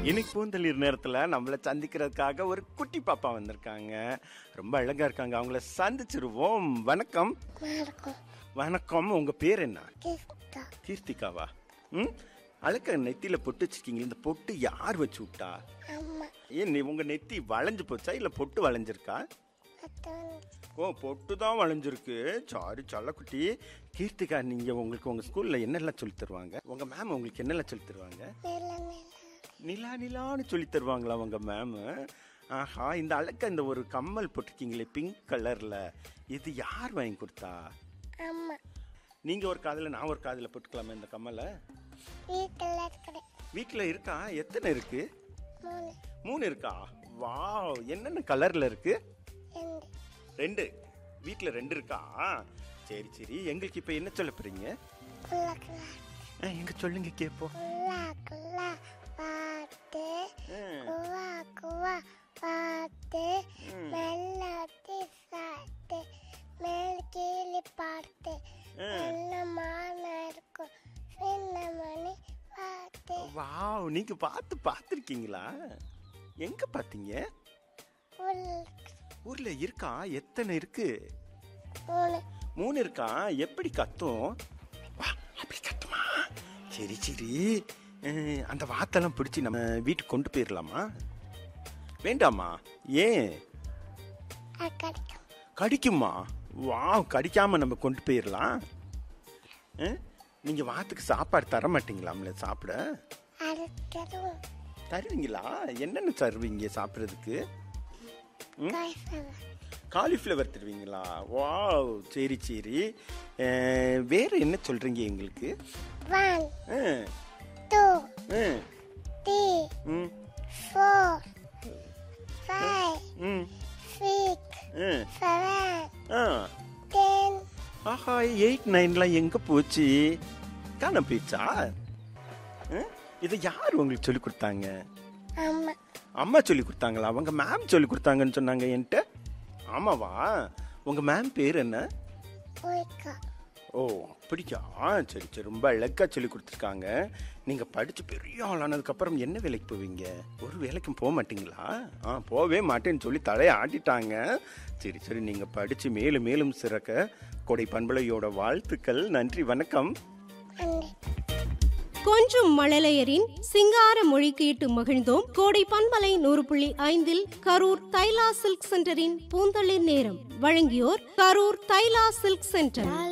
இன்னைக்கு பூந்தளிர் நேரத்துல நம்மள சந்திக்கிறதுக்காக ஒரு குட்டி பாப்பா வந்திருக்காங்க ரொம்ப அழகா இருக்காங்க அவங்கள சந்திச்சிருவோம் வணக்கம் வணக்கம் வணக்கம் உங்க பேர் என்ன கிறிஸ்தா கீர்த்திகாவா ம் அழக நெத்தியில பொட்டு வச்சிருக்கீங்க இந்த பொட்டு யார் வச்சு விட்டா அம்மா ஏன் நீ உங்க நெத்தி வளைஞ்சு போச்சா இல்ல பொட்டு வளைஞ்சிருக்கா அத்தான் ஓ பொட்டு தான் வளைஞ்சிருக்கு சாரி சல்லக்குட்டி கீர்த்திகா நீங்க உங்களுக்கு உங்க ஸ்கூல்ல என்னெல்லாம் சொல்லி தருவாங்க உங்க மேம் உங்களுக்கு என்னெல்லாம் சொல்லி தருவாங்க நில நில நிலா நிலான்னு சொல்லி தருவாங்களா உங்க மேம் ஆஹா இந்த அழகா இந்த ஒரு கம்மல் போட்டிருக்கீங்களே பிங்க் கலர்ல இது யார் வாங்கி கொடுத்தா அம்மா நீங்க ஒரு காதுல நான் ஒரு காதுல போட்டுக்கலாமா இந்த கம்மலை வீட்டில் இருக்கிற வீட்டுல இருக்கா எத்தனை இருக்கு மூணு மூணு இருக்கா வாவ் என்னென்ன கலர்ல இருக்கு ரெண்டு ரெண்டு வீட்டுல ரெண்டு இருக்கா சரி சரி எங்களுக்கு இப்ப என்ன சொல்ல போறீங்க குள்ள குள்ள ஆ, எங்க சொல்லுங்க கேப்போம் குள்ள குள்ள பாட்டு ஆ, குவா குவா பாட்டு மெல்லத்தி சாட்டு மேல் கீழி பாட்டு என்ன மான இருக்கும் சின்ன மணி பாட்டு வாவ் நீங்க பார்த்து பார்த்துருக்கீங்களா எங்க பாத்தீங்க உள் ஊர்ல இருக்கா எத்தனை இருக்கு மூணு மூணு இருக்கா எப்படி கத்தும் வா, அப்படி கத்துமா சரி சரி அஹ், அந்த வாத்தெல்லாம் பிடிச்சி நம்ம வீட்டுக்கு கொண்டு போயிடலாமா வேண்டாமா ஏன் கிடைக்கும் கடிக்குமா வா கடிக்காம நம்ம கொண்டு போயிடலாம் அஹ், நீங்க வாத்துக்கு சாப்பாடு தர மாட்டீங்களாம்ல சாப்பிட அடுத்ததும் தருவீங்களா என்னென்ன தருவீங்க சாப்பிட்றதுக்கு காய்ஃபவர் காலிஃப்ளவர் தருவீங்களா வாவ் சரி சரி அஹ், வேற என்ன சொல்றீங்க எங்களுக்கு one uh, two uh, three hmm, four five hmm, six uh, seven ah. Ten ஆஹா எயிட் நைன்லாம் எங்க போச்சு காண போயிடுச்சா அஹ், இதை யார் உங்களுக்கு சொல்லி கொடுத்தாங்க அம்மா அம்மா சொல்லி கொடுத்தாங்களா அவங்க மேம் சொல்லி கொடுத்தாங்கன்னு சொன்னாங்க என்கிட்ட ஆமாவா உங்க மேம் பேர் என்ன போய்க்கா ஓ அப்படியா சரி சரி ரொம்ப அழகா சொல்லி கொடுத்துருக்காங்க நீங்க படிச்சு பெரிய ஆளானதுக்கு அப்புறம் என்ன வேலைக்கு போவீங்க ஒரு வேலைக்கும் போக மாட்டீங்களா ஆ போவே மாட்டேன்னு சொல்லி தலையை ஆட்டிட்டாங்க சரி சரி நீங்க படிச்சு மேலும் மேலும் சிறக்க கொடை பண்பலையோட வாழ்த்துக்கள் நன்றி வணக்கம் அண்டை கொஞ்சம் மழலையரின் சிங்கார மொழி கேட்டு மகிழ்ந்தோம் கோடை பண்பலை நூறு புள்ளி ஐந்தில் கரூர் தைலா சில்க் சென்டரின் பூந்தளிர் நேரம் வழங்கியோர் கரூர் தைலா சில்க் சென்டர்